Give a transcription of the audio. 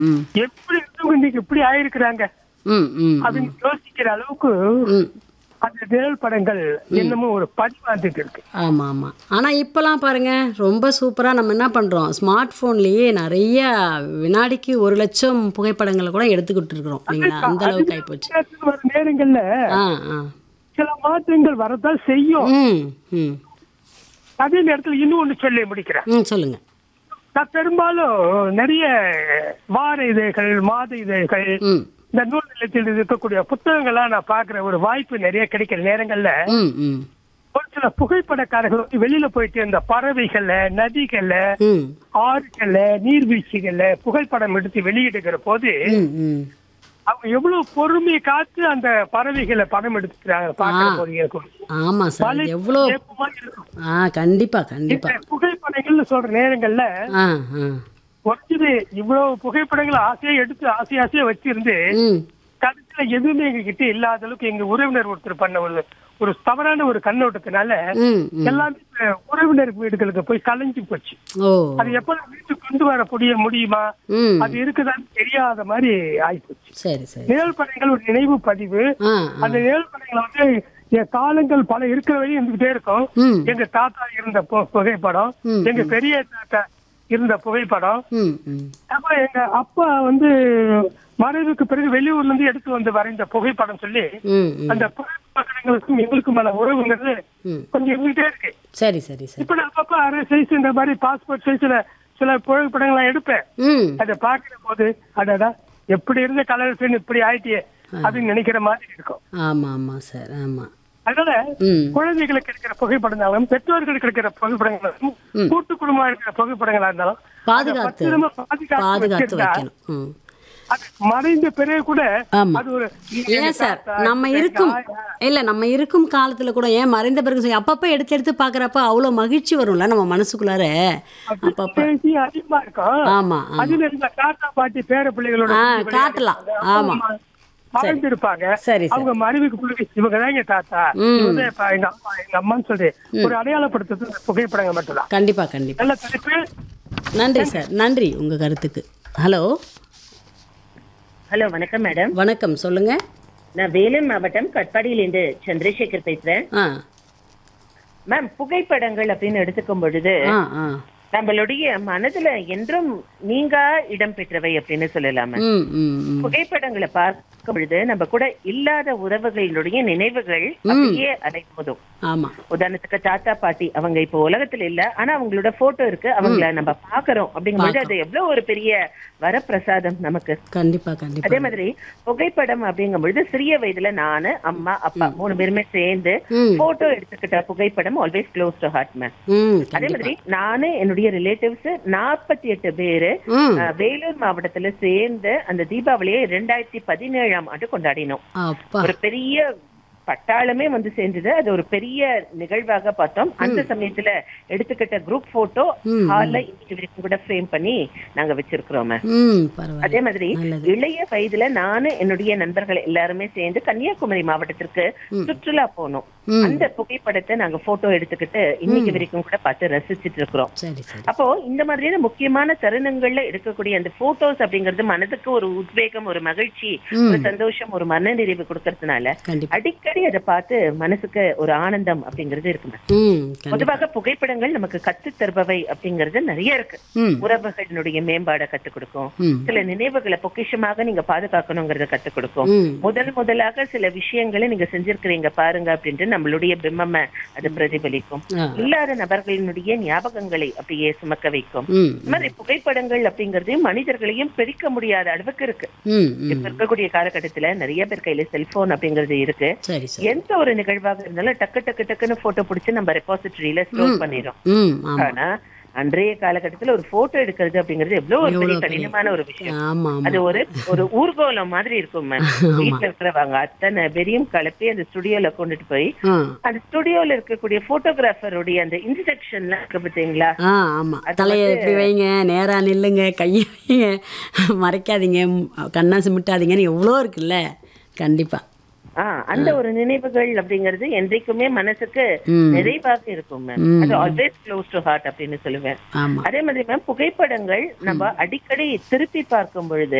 ம் எப்படி இருந்தவங்க இன்னைக்கு இப்படி ஆயிருக்கிறாங்க ம் ம் அப்படின்னு யோசிக்கிற அளவுக்கு ம் அந்த நிழல் படங்கள் என்னமோ ஒரு பதிவாந்துட்டு இருக்கு ஆமாம் ஆமாம் ஆனால் இப்போலாம் பாருங்கள் ரொம்ப சூப்பராக நம்ம என்ன பண்ணுறோம் ஸ்மார்ட் ஃபோன்லேயே நிறைய வினாடிக்கு ஒரு லட்சம் புகைப்படங்களை கூட எடுத்துக்கிட்டு இருக்கிறோம் இல்லைங்களா அந்த அளவுக்கு ஆகிப்போச்சு வர நேரங்கள்ல ஆ ஆ சில மாற்றங்கள் வரதான் செய்யும் ம் ம் அதே நேரத்துல இன்னும் ஒண்ணு சொல்லி முடிக்கிறேன் ம் சொல்லுங்கள் நான் பெரும்பாலும் நிறைய வார இதழ்கள் மாத இதழ்கள் ம் இந்த நூல் நிலையத்தில் இருக்கக்கூடிய புத்தகங்களா நான் பாக்குற ஒரு வாய்ப்பு நிறைய கிடைக்கிற நேரங்கள்ல ம் ம் ஒரு சில புகைப்படக்காரர்கள் வந்து வெளியில போயிட்டு இந்த பறவைகள்ல நதிகள்ல ம் ஆறுகள்ல நீர்வீழ்ச்சிகள்ல புகைப்படம் எடுத்து வெளியிடுகிற போது ம் ம் அவங்க எவ்வளவு பொறுமையை காத்து அந்த பறவைகளை படம் எடுத்துக்கிறாங்க பாக்குற போது இருக்கும் ஆமாம் சார் பல எவ்வளோ வியப்பமா இருக்கும். ஆ கண்டிப்பாக கண்டிப்பாக இந்த புகைப்படங்கள்னு சொல்ற நேரங்கள்ல ஆ ஆ ஒருத்தது இவ்வளவு புகைப்படங்களை ஆசையா எடுத்து ஆசை ஆசையா வச்சிருந்து ம் கடைசியில எதுவுமே எங்க கிட்ட இல்லாத அளவுக்கு எங்க உறவினர் ஒருத்தர் பண்ண ஒரு ஒரு தவறான ஒரு கண்ணோட்டத்தினால ம் ம் எல்லாமே இப்ப உறவினர் வீடுகளுக்கு போய் கலைஞ்சு போச்சு ஓ அது எப்ப வீட்டுக்கு கொண்டு வர முடிய முடியுமா ம் அது இருக்குதான்னு தெரியாத மாதிரி ஆயிப்போச்சு சரி சரி நிழல் படங்கள் ஒரு நினைவு பதிவு ஆ ஆ அந்த நிழல் படங்களை வந்து என் காலங்கள் பல இருக்கிற வரையும் இருந்துகிட்டே இருக்கும் ம் எங்க தாத்தா இருந்த பு- புகைப்படம் ம், எங்க பெரிய தாத்தா இருந்த புகைப்படம் ம் ம் அப்ப எங்க அப்பா வந்து மறைவுக்கு பிறகு வெளியூர்ல இருந்து எடுத்து வந்து வரைந்த புகைப்படம் சொல்லி ம் ம் அந்த புகைப்படங்களுக்கும் எங்களுக்குமான உறவுங்கிறது ம் கொஞ்சம் இருந்துட்டே இருக்கு சரி சரி சரி இப்ப நான் அப்பப்ப அரை சைஸ் இந்த மாதிரி பாஸ்போர்ட் சைஸ்ல சில புகைப்படங்களை எடுப்பேன் ம் அதை பாக்குற போது அடடா எப்படி இருந்த கலர் இப்படி ஆயிட்டியே அப்படின்னு நினைக்கிற மாதிரி இருக்கும் ஆமாம் ஆமாம் சார் ஆமாம் அதனால ம் குழந்தைகளுக்கு இருக்கிற புகைப்படங்களும் பெற்றோர்களுக்கு இருக்கிற புகைப்படங்களும் கூட்டு குடும்பமா இருக்கிற புகைப்படங்களா இருந்தாலும் பாதுகாத்து பத்திரமா பாதுகாத்து பாதுகாத்து வச்சிருந்தா, வைக்கணும் ம் அது மறைந்த பிறகு கூட ஆமா. அது ஒரு ஏன் சார் நம்ம இருக்கும் இல்ல நம்ம இருக்கும் காலத்துல கூட ஏன் மறைந்த பிறகு சொல்லி அப்பப்ப எடுத்து எடுத்து பாக்குறப்ப அவ்வளவு மகிழ்ச்சி வரும்ல நம்ம மனசுக்குள்ளார அப்பப்ப பேசி அதிகமா இருக்கும் ஆமா ஆமா அதுல இந்த தாத்தா பாட்டி பேர பிள்ளைகளோட ஆ, விளையாடுறது, காட்டலாம். ஆமா. அவங்க மறைஞ்சிருப்பாங்க சரி சார் அவங்க மறைவுக்கு பிள்ளைங்க இவங்க தான் எங்க தாத்தா ம். இவங்க தான் இப்ப எங்க அம்மா எங்க அம்மான்னு சொல்லி ஒரு அடையாளப்படுத்துறது இந்த புகைப்படங்கள் மட்டும்தான் கண்டிப்பா கண்டிப்பா நல்ல தலைப்பு நன்றி சார் நன்றி உங்க கருத்துக்கு ஹலோ ஹலோ வணக்கம் மேடம் வணக்கம் சொல்லுங்க நான் வேலூர் மாவட்டம் கட்பாடியிலிருந்து சந்திரசேகர் பேசுறேன் ஆ மேம் புகைப்படங்கள் அப்படின்னு எடுத்துக்கும் பொழுது ஆ ஆ நம்மளுடைய மனதுல என்றும் நீங்கா இடம் பெற்றவை அப்படின்னு சொல்லலாமே ம் ம் ம் புகைப்படங்களை பார்க்கும் பொழுது நம்ம கூட இல்லாத உறவுகளினுடைய நினைவுகள் அப்படியே அலைமோதும் ஆமா உதாரணத்துக்கு தாத்தா பாட்டி அவங்க இப்போ உலகத்துல இல்ல ஆனா அவங்களோட போட்டோ இருக்கு அவங்கள நம்ம பாக்குறோம் அப்படிங்கும்போது அது எவ்வளவு ஒரு பெரிய வரப்பிரசாதம் நமக்கு கண்டிப்பா கண்டிப்பா அதே மாதிரி புகைப்படம் அப்படிங்கும் பொழுது சிறிய வயதுல நானு அம்மா அப்பா மூணு பேருமே சேர்ந்து ம் போட்டோ எடுத்துக்கிட்ட புகைப்படம் always close to heart ma'am hmm அதே மாதிரி நானு என்னுடைய ரிலேட்டிவ்ஸ் நாற்பத்தி எட்டு பேரு ம் அஹ், வேலூர் மாவட்டத்துல சேர்ந்து அந்த தீபாவளியை ரெண்டாயிரத்தி பதினேழாம் ஆண்டு கொண்டாடினோம் அப்பா ஒரு பெரிய பட்டாளமே வந்து சேர்ந்தது அது ஒரு பெரிய நிகழ்வாக பார்த்தோம் அந்த சமயத்துல எடுத்துக்கிட்ட குரூப் போட்டோ ம். ஹால்ல இன்னைக்கு வரைக்கும் கூட ஃப்ரேம் பண்ணி நாங்க வச்சிருக்கிறோம் மேம் ம் பரவாயில்ல அதே மாதிரி நல்லது இளைய வயதுல நானு என்னுடைய நண்பர்கள் எல்லாருமே சேர்ந்து கன்னியாகுமரி மாவட்டத்திற்கு சுற்றுலா போனோம் ம். அந்த புகைப்படத்தை நாங்க போட்டோ எடுத்துக்கிட்டு இன்னைக்கு வரைக்கும் கூட பார்த்து ரசிச்சிட்டு இருக்கிறோம் சரி சரி அப்போ இந்த மாதிரியான முக்கியமான தருணங்கள்ல இருக்கக்கூடிய அந்த போட்டோஸ் அப்படிங்கிறது மனதுக்கு ஒரு உத்வேகம் ஒரு மகிழ்ச்சி ஒரு சந்தோஷம் ஒரு மனநிறைவு கொடுக்கறதுனால கண்டிப்பா அடிக்கடி அதை பார்த்து மனசுக்கு ஒரு ஆனந்தம் அப்படிங்கிறது இருக்குங்க ம் கண்டிப்பா பொதுவாக புகைப்படங்கள் நமக்கு கத்து தருபவை அப்படிங்கிறது நிறைய இருக்கு ம் உறவுகளினுடைய மேம்பாட கத்துக் கொடுக்கும் ம் சில நினைவுகளை பொக்கிஷமாக நீங்க பாதுகாக்கணுங்கிறத கத்துக் கொடுக்கும் ம் முதல் முதலாக சில விஷயங்களை நீங்க செஞ்சிருக்கிறீங்க பாருங்க அப்படின்ட்டு நம்மளுடைய பிம்பம அது பிரதிபலிக்கும் ஆ. இல்லாத நபர்களினுடைய ஞாபகங்களை அப்படியே சுமக்க வைக்கும் ம் இந்த மாதிரி புகைப்படங்கள் அப்படிங்கறதையும் மனிதர்களையும் பிரிக்க முடியாத அளவுக்கு இருக்கு ம் இப்ப ம் இருக்கக்கூடிய காலகட்டத்துல நிறைய பேர் கையில செல்போன் அப்படிங்கிறது இருக்கு சரி சரி எந்த ஒரு நிகழ்வாக இருந்தாலும் டக்கு டக்கு டக்குன்னு போட்டோ பிடிச்சு நம்ம ரெபாசிட்டரியில ஸ்டோர் பண்ணிடுறோம் ம் ஆமா ஆனா அன்றைய காலகட்டத்துல ஒரு போட்டோ எடுக்கிறது அப்படிங்கிறது எவ்வளவு ஒரு பெரிய எவ்வளவு பெரிய- கடினமான ஒரு விஷயம் ஆமா அது ஆமா ஒரு ஒரு ஊர்கோலம் மாதிரி இருக்கும் மேம் வீட்டுல இருக்கிறவங்க அத்தனை பெரியும் கலப்பி அந்த ஸ்டுடியோல கொண்டுட்டு போய் ஆ அந்த ஸ்டுடியோல இருக்கக்கூடிய போட்டோகிராஃபருடைய அந்த இன்ஸ்ட்ரக்ஷன்லாம் இருக்கு பாத்தீங்களா ஆ ஆமா தலையை இப்படி வைங்க நேரா நில்லுங்க கையை வைங்க மறைக்காதீங்க ம், கண்ணா சிமிட்டாதீங்கன்னு எவ்வளோ இருக்குல்ல கண்டிப்பா ஆ, அந்த ஒரு நினைவுகள் அப்படிங்கிறது என்றைக்குமே மனசுக்கு ம். நிறைவாக இருக்கும் மேம் ம். அது ஆல்வேஸ் க்ளோஸ் டு ஹார்ட் அப்படின்னு சொல்லுவேன் ஆமா அதே மாதிரி மேம் புகைப்படங்கள் நம்ம அடிக்கடி திருப்பி பார்க்கும் பொழுது